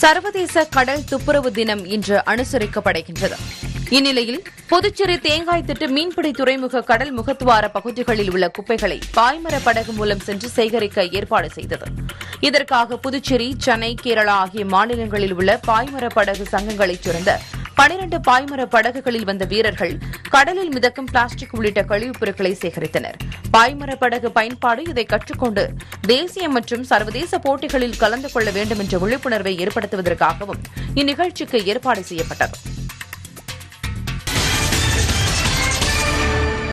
சர்வதேச கடல் துப்புரவு தினம் இன்று அனுசரிக்கப்படுகின்றது இந்நிலையில் புதுச்சேரி தேங்காய் திட்டு மீன்பிடி துறைமுக கடல் முகத்துவார பகுதிகளில் உள்ள குப்பைகளை பாய்மர படகு மூலம் சென்று சேகரிக்க ஏற்பாடு செய்தது இதற்காக புதுச்சேரி சென்னை கேரளா ஆகிய மாநிலங்களில் உள்ள பாய்மர படகு சங்கங்களைச் சேர்ந்த பனிரண்டு பாய்மர படகுகளில் வந்த வீரர்கள் கடலில் மிதக்கும் பிளாஸ்டிக் உள்ளிட்ட கழிவுப் பொருட்களை சேகரித்தனர் பாய்மர படகு பயன்பாடு இதை கற்றுக்கொண்டு தேசிய மற்றும் சர்வதேச போட்டிகளில் கலந்து கொள்ள வேண்டும் என்ற விழிப்புணர்வை ஏற்படுத்துவதற்காகவும் இந்நிகழ்ச்சிக்கு ஏற்பாடு செய்யப்பட்டது